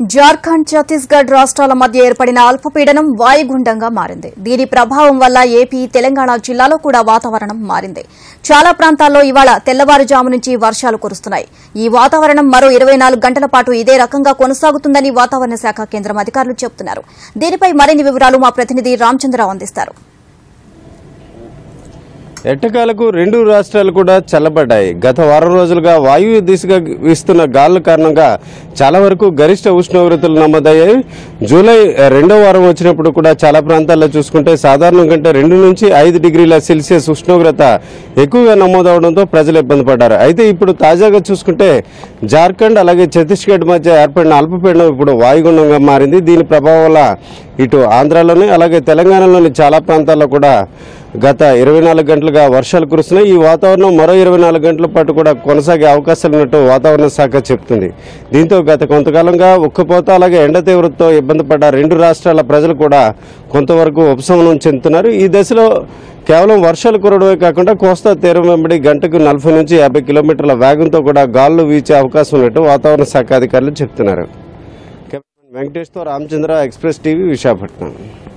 జార్ఖండ్ ఛత్తీస్గఢ్ రాష్ట్రాల మధ్య ఏర్పడిన అల్పపీడనం వాయుగుండంగా మారింది దీని ప్రభావం వల్ల ఏపీ తెలంగాణ జిల్లాలో కూడా వాతావరణం మారింది చాలా ప్రాంతాల్లో ఇవాళ తెల్లవారుజాము నుంచి వర్షాలు కురుస్తున్నాయి ఈ వాతావరణం మరో ఇరవై నాలుగు గంటల పాటు ఇదే రకంగా కొనసాగుతుందని వాతావరణ శాఖ కేంద్రం అధికారులు చెబుతున్నారు దీనిపై మరిన్ని వివరాలు మా ప్రతినిధి రామచంద్రరావు అందిస్తారు ఎట్టకాలకు రెండు రాష్ట్రాలు కూడా చల్లబడ్డాయి గత వారం రోజులుగా వాయువ్య దిశగా వీస్తున్న గాలుల కారణంగా చాలా వరకు గరిష్ట ఉష్ణోగ్రతలు నమోదయ్యాయి జూలై రెండో వారం వచ్చినప్పుడు కూడా చాలా ప్రాంతాల్లో చూసుకుంటే సాధారణం కంటే రెండు నుంచి ఐదు డిగ్రీల సెల్సియస్ ఉష్ణోగ్రత ఎక్కువగా నమోదవడంతో ప్రజలు ఇబ్బంది పడ్డారు అయితే ఇప్పుడు తాజాగా చూసుకుంటే జార్ఖండ్ అలాగే ఛత్తీస్గఢ్ మధ్య ఏర్పడిన అల్పపీడనం ఇప్పుడు వాయుగుండంగా మారింది దీని ప్రభావం వల్ల ఇటు ఆంధ్రాలోని అలాగే తెలంగాణలోని చాలా ప్రాంతాల్లో కూడా గత ఇరవై నాలుగు గంటలుగా వర్షాలు కురుస్తున్నాయి ఈ వాతావరణం మరో ఇరవై నాలుగు గంటల పాటు కూడా కొనసాగే అవకాశాలు ఉన్నట్టు వాతావరణ శాఖ చెప్తుంది దీంతో గత కొంతకాలంగా ఉక్కపోత అలాగే ఎండ తీవ్రతతో ఇబ్బంది పడ్డ రెండు రాష్ట్రాల ప్రజలు కూడా కొంతవరకు ఉపశమనం చెందుతున్నారు ఈ దశలో కేవలం వర్షాలు కురవడమే కాకుండా కోస్తా తీరం వెంబడి గంటకు నలభై నుంచి యాభై కిలోమీటర్ల వేగంతో కూడా గాలులు వీచే అవకాశం ఉన్నట్టు వాతావరణ శాఖ అధికారులు చెప్తున్నారు కెమెరామెన్ వెంకటేష్తో రామచంద్ర ఎక్స్ప్రెస్ టీవీ విశాఖపట్నం